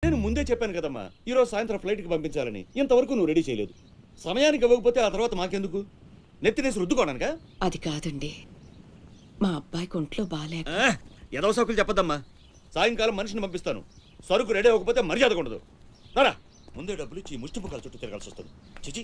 నేను ముందే చెప్పాను కదమ్మా ఈ రోజు సాయంత్రం ఫ్లైట్కి పంపించాలని ఇంతవరకు నువ్వు రెడీ చేయలేదు సమయానికి ఇవ్వకపోతే ఆ తర్వాత మాకెందుకు నెత్తినేసి రుద్దుకోవడానికా అది కాదండి మా అబ్బాయికి ఒంట్లో బాగాలేక ఆ, ఏదో సౌకులు చెప్పదమ్మా సాయంకాలం మనిషిని పంపిస్తాను సరుకు రెడీ అవ్వకపోతే మర్యాద ఉండదు రారా ముందే డబ్బులు ఇచ్చి ఈ ముష్టి పుక్కల చుట్టూ తిరగాల్సి వస్తుంది చిచి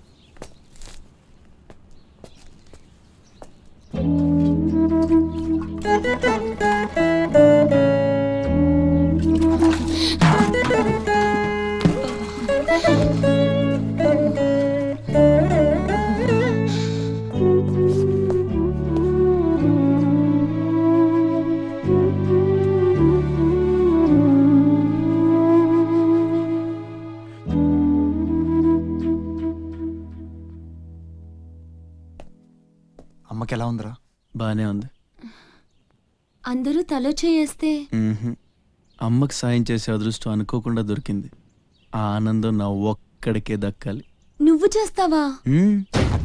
అమ్మకి ఎలా ఉందిరా బానే ఉంది అందరూ తలో చేయేస్తే మ్మ్హ్. అమ్మకి సాయం చేసే అదృష్టం అనుకోకుండా దొరికింది ఆ ఆనందం నా ఒక్కడికే దక్కాలి నువ్వు చేస్తావా మ్మ్.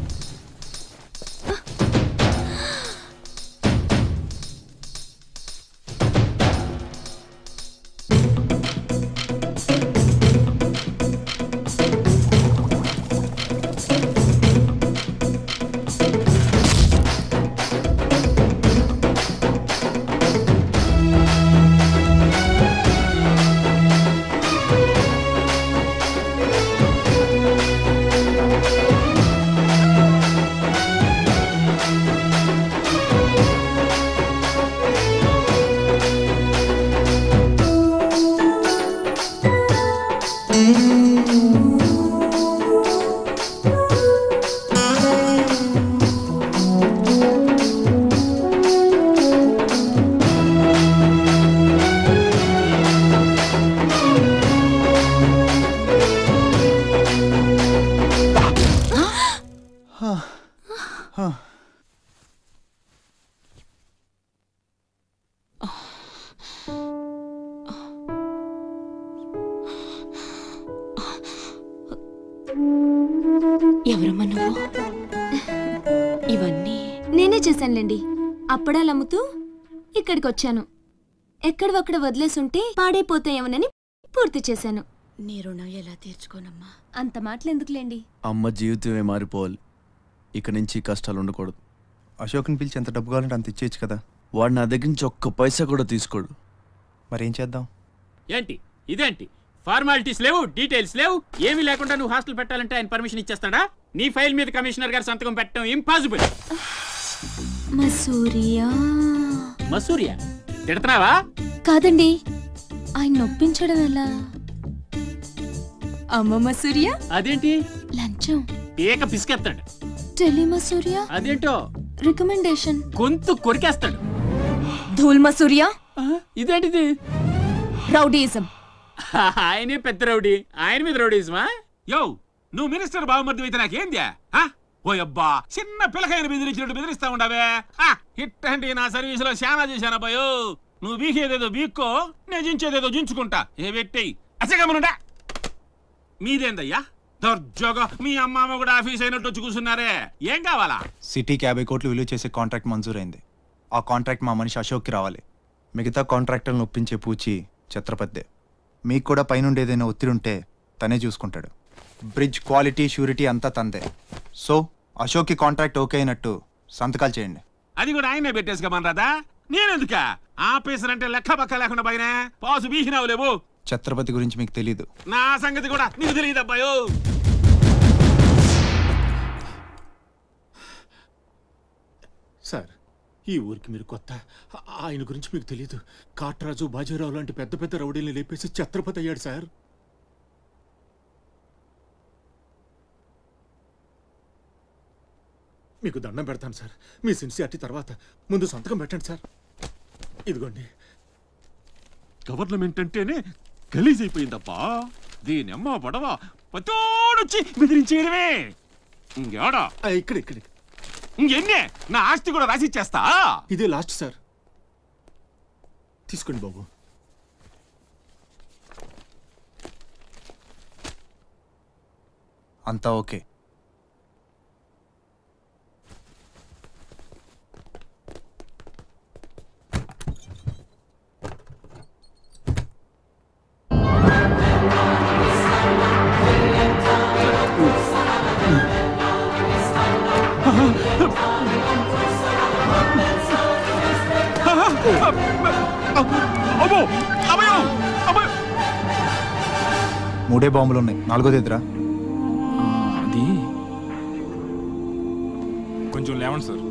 ఎవరమ్మా నువ్వు ఇవన్నీ నేనే చేశానులేండి అప్పడాలు అమ్ముతూ ఇక్కడికి వచ్చాను ఎక్కడవక్కడ వదిలేసుంటే పాడైపోతాయేమోనని పూర్తి చేశాను నీ రుణం ఎలా తీర్చుకోనమ్మా అంత మాటలు ఎందుకులేండి అమ్మ జీవితమే మారిపోవాలి ఇక నుంచి ఈ కష్టాలు ఉండకూడదు అశోక్ని పిలిచి ఎంత డబ్బు కావాలంటే అంత ఇచ్చేయచ్చు కదా వాడు నా దగ్గర నుంచి ఒక్క పైసా కూడా తీసుకోడు మరి ఏం చేద్దాం ఏంటి ఇదేంటి ఫార్మాలిటీస్ లేవు డీటెయిల్స్ లేవు ఏమీ లేకుండా నువ్వు హాస్టల్ పెట్టాలంటే ఆయన పర్మిషన్ ఇచ్చేస్తాడా నీ ఫైల్ మీద కమిషనర్ గారు సంతకం పెట్టడం ఇంపాసిబుల్ మసూరియా మసూరియా తిడుతున్నావా కాదండి ఆయన నొప్పించడం ఎలా అమ్మ మసూరియా అదేంటి లంచం ఏక పిసికేస్తాడు టెలి మసూరియా అదేంటో రికమెండేషన్ గొంతు కొరికేస్తాడు ధూల్ మసూరియా ఆ, ఇదేంటిది రౌడీయిజం ఆయనే పెద్ద రౌడీ ఆయన మీద రౌడీజమా యో నువ్వు మినిస్టర్ బావమర్ది అయితే నాకేంద్యా ఆ? ఓ అబ్బా చిన్న పిల్లకాయని బెదిరించినట్టు బెదిరిస్తా ఉండవే ఆ, ఇట్టంటి నా సర్వీసులో శానా చేశానబ్బాయో నువ్వు బీకేదేదో బీక్కో నేను జించేదేదో జించుకుంటా ఏ పెట్టేయి అసగమనుండా మీదేందయ్యా దర్జోగా మీ అమ్మమ్మ కూడా ఆఫీస్ అయినట్టు వచ్చి కూర్చున్నారే ఏం కావాలా సిటీకి యాభై కోట్లు విలువ చేసే కాంట్రాక్ట్ మంజూరైంది ఆ కాంట్రాక్ట్ మా మనిషి అశోక్కి రావాలి మిగతా కాంట్రాక్టర్లను ఒప్పించే పూచి ఛత్రపతిదే మీకు కూడా పైనుండి ఏదైనా ఒత్తిడి ఉంటే తనే చూసుకుంటాడు బ్రిడ్జ్ క్వాలిటీ షూరిటీ అంతా తందే సో అశోక్కి కాంట్రాక్ట్ ఓకే అయినట్టు సంతకాలు చేయండి అది కూడా ఆయనే పెట్టేసుకోమనరాదా నేనెందుక ఆఫీసర్ అంటే లెక్క పక్క లేకుండా పైన పాసు బీసినావు లేవు ఛత్రపతి గురించి మీకు తెలీదు నా సంగతి కూడా నీకు తెలియదు అబ్బాయో సార్ ఈ ఊరికి మీరు కొత్త ఆ- ఆయన గురించి మీకు తెలియదు కాట్రాజు బాజీరావు లాంటి పెద్ద పెద్ద రౌడీల్ని లేపేసి ఛత్రపతి అయ్యాడు సార్ మీకు దండం పెడతాను సార్ మీ సిన్సియారిటీ తర్వాత ముందు సంతకం పెట్టండి సార్ ఇదిగోండి గవర్నమెంట్ అంటేనే గలీజ్ అయిపోయిందబ్బా దీని అమ్మ పడవ పతోడొచ్చి బెదిరించేయడమే ఇంకేడా ఆ, ఇక్కడ ఇక్కడ ఇక్కడ. ఇంకెన్నే నా ఆస్తి కూడా రాసి ఇచ్చేస్తా ఇదే లాస్ట్ సార్ తీసుకోండి బాబు అంతా ఓకే అబ్బో అబ్బో అబ్బో మూడే బాంబులు ఉన్నాయి నాలుగోది ఎదురా ఆ, అది కొంచెం లేవండి సార్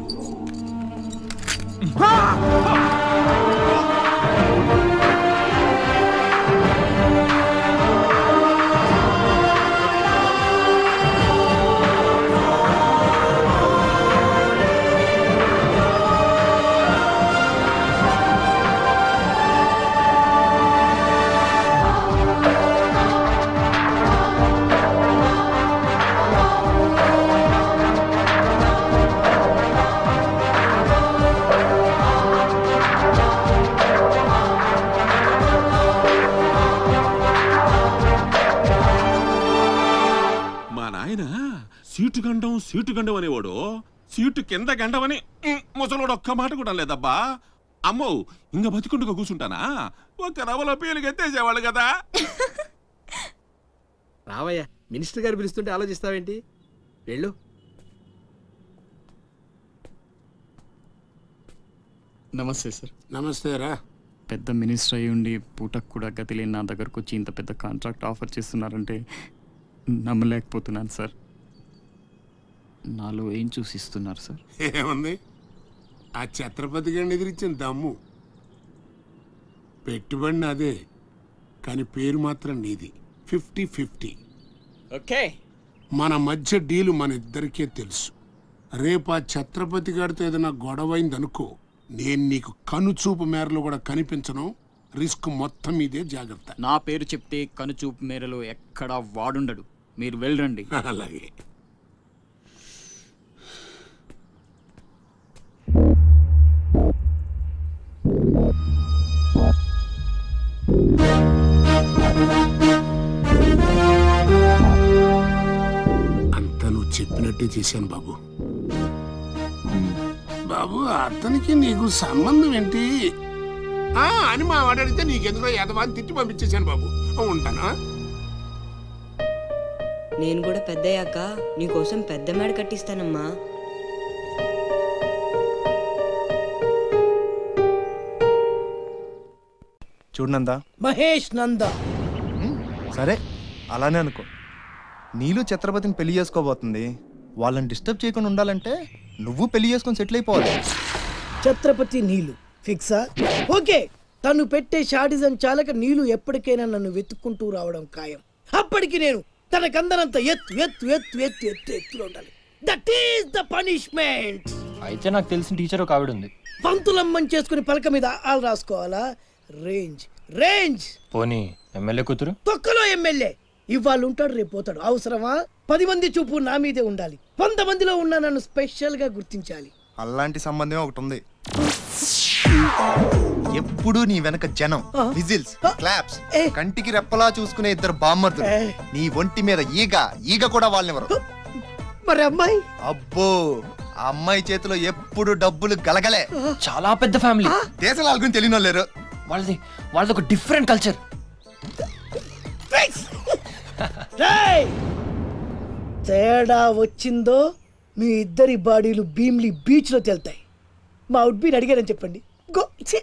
మా నాయన సీటు గండం సీటు గండం అనేవాడు సీటు కింద గండమని ఉమ్, ముసలోడు ఒక్క మాట కూడా లేదబ్బా అమ్మో ఇంక బతికుండగా కూర్చుంటానా ఒక రవల పేలుకి ఎత్తేసేవాళ్ళు కదా రావయ్యా మినిస్టర్ గారు పిలుస్తుంటే ఆలోచిస్తావేంటి వెళ్ళు నమస్తే సార్ నమస్తే రా పెద్ద మినిస్టర్ అయి ఉండి పూటకు కూడా గతి లేని నా దగ్గరకు వచ్చి ఇంత పెద్ద కాంట్రాక్ట్ ఆఫర్ చేస్తున్నారంటే నమ్మలేకపోతున్నాను సార్ నాలో ఏం చూసి ఇస్తున్నారు సార్ ఏముంది ఆ ఛత్రపతి గారిని ఎదిరించిన దమ్ము పెట్టుబడి అదే కానీ పేరు మాత్రం నీది ఫిఫ్టీ ఫిఫ్టీ ఓకే మన మధ్య డీలు మన ఇద్దరికే తెలుసు రేపు ఆ ఛత్రపతి గారితో ఏదైనా గొడవైంది అనుకో నేను నీకు కనుచూపు మేరలో కూడా కనిపించను రిస్క్ మొత్తం ఇదే జాగ్రత్త నా పేరు చెప్తే కనుచూపు మేరలో ఎక్కడా వాడుండడు మీరు వెళ్ళండి అలాగే అంతా నువ్వు చెప్పినట్టే చేశాను బాబు బాబు అతనికి నీకు సంబంధం ఏంటి ఆ, అని మా వాడు అడిగితే నీకెందుకో ఎదవా అని తిట్టి పంపించేశాను బాబు ఉంటానా నేను కూడా పెద్దయ్యాక నీకోసం పెద్ద మేడ కట్టిస్తానమ్మా చూడనందా మహేష్ నంద సరే అలానే అనుకో నీళ్ళు ఛత్రపతిని పెళ్లి చేసుకోబోతుంది వాళ్ళని డిస్టర్బ్ చేయకుండా ఉండాలంటే నువ్వు పెళ్లి చేసుకొని సెటిల్ అయిపోవాలి ఛత్రపతి నీలు ఫిక్సా ఓకే తను పెట్టే షాడిజం చాలక నీలు ఎప్పటికైనా నన్ను వెతుక్కుంటూ రావడం ఖాయం అప్పటికి నేను తనకందనంత ఎత్తు ఎత్తు ఎత్తు ఎత్తు ఎత్తు ఎత్తులో ఉండాలి దట్ ఈస్ ద పనిష్మెంట్ అయితే నాకు తెలిసిన టీచర్ ఒక ఆవిడ ఉంది పంతులమ్మని చేసుకుని పలక మీద ఆలు రాసుకోవాలా రేంజ్ రేంజ్ పోనీ ఎమ్మెల్యే కూతురు తొక్కలో ఎమ్మెల్యే ఇవాళ ఉంటాడు రేపు పోతాడు అవసరమా పది మంది చూపు నా మీదే ఉండాలి వంద మందిలో ఉన్న నన్ను స్పెషల్ గా గుర్తించాలి అలాంటి సంబంధమే ఒకటి ఉంది ఎప్పుడు నీ వెనక జనం విజిల్స్ క్లాప్స్ కంటికి రెప్పలా చూసుకునే ఇద్దరు బామ్మర్దులు నీ ఒంటి మీద ఈగ ఈగ కూడా వాళ్ళనివ్వరు మరి అమ్మాయి అబ్బో ఆ అమ్మాయి చేతిలో ఎప్పుడు డబ్బులు గలగలే చాలా పెద్ద ఫ్యామిలీ దేశాల వాళ్ళ గురించి తెలియని వాళ్ళు లేరు వాళ్ళది వాళ్ళది ఒక డిఫరెంట్ కల్చర్ రేయ్! తేడా వచ్చిందో మీ ఇద్దరి బాడీలు భీమ్లీ బీచ్ లో తేలుతాయి మా ఉడ్బీని అడిగారని చెప్పండి గో ఛీ!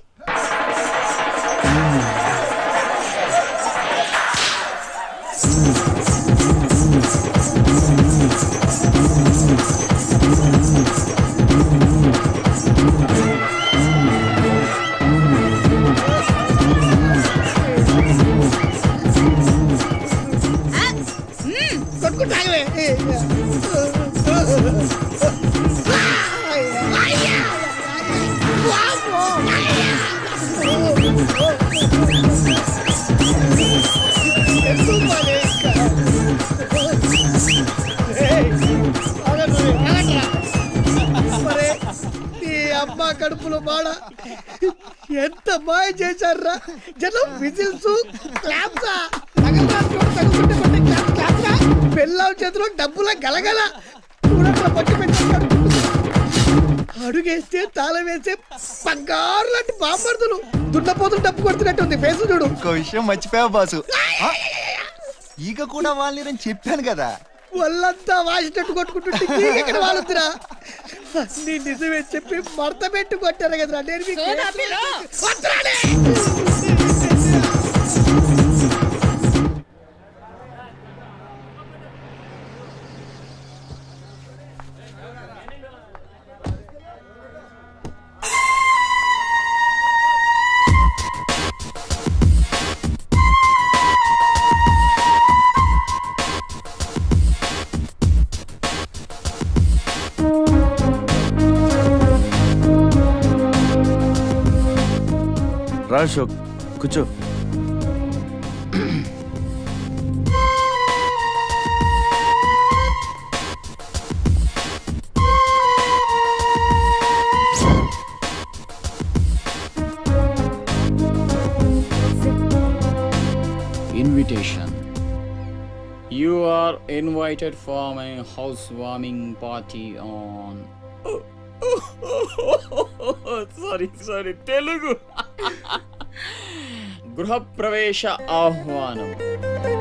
కొట్టుకుంటాగలే. ఎందుకు మరి? ఏయ్, ఆగండి, ఆగండిరా. మరి నీ అమ్మ కడుపులో బాడ ఎంత మాయ చేశారా జనం విజిల్స్ క్లాప్సా తగలరా చూడు, తగులుతుంటే కొట్టే క్లాప్, క్లాప్సా? పెళ్ళాం చేతిలో డబ్బుల గలగల చూడట్రా పచ్చి పెట్టాడు అడుగేస్తే తాళం వేస్తే బంగారు లాంటి బాంబర్దులు దున్నపోతులు డబ్బు కొడుతున్నట్టు ఉంది ఫేస్ చూడు ఇంకో విషయం మర్చిపోయావు బాసు ఆ? ఈగ కూడా వాళ్ళని చెప్పాను కదా ఒళ్ళంతా వాసినట్టు కొట్టుకుంటుంటే ఇక్కడ వాడుతురా అన్ని నిజమే చెప్పి మడత పెట్టి కొట్టారు కదరా నేను మీకు వద్దురాలే. రా అశోక్ కూర్చో invitation. You are invited for my housewarming party on. Sorry sorry Telugu గృహప్రవేశ ఆహ్వానం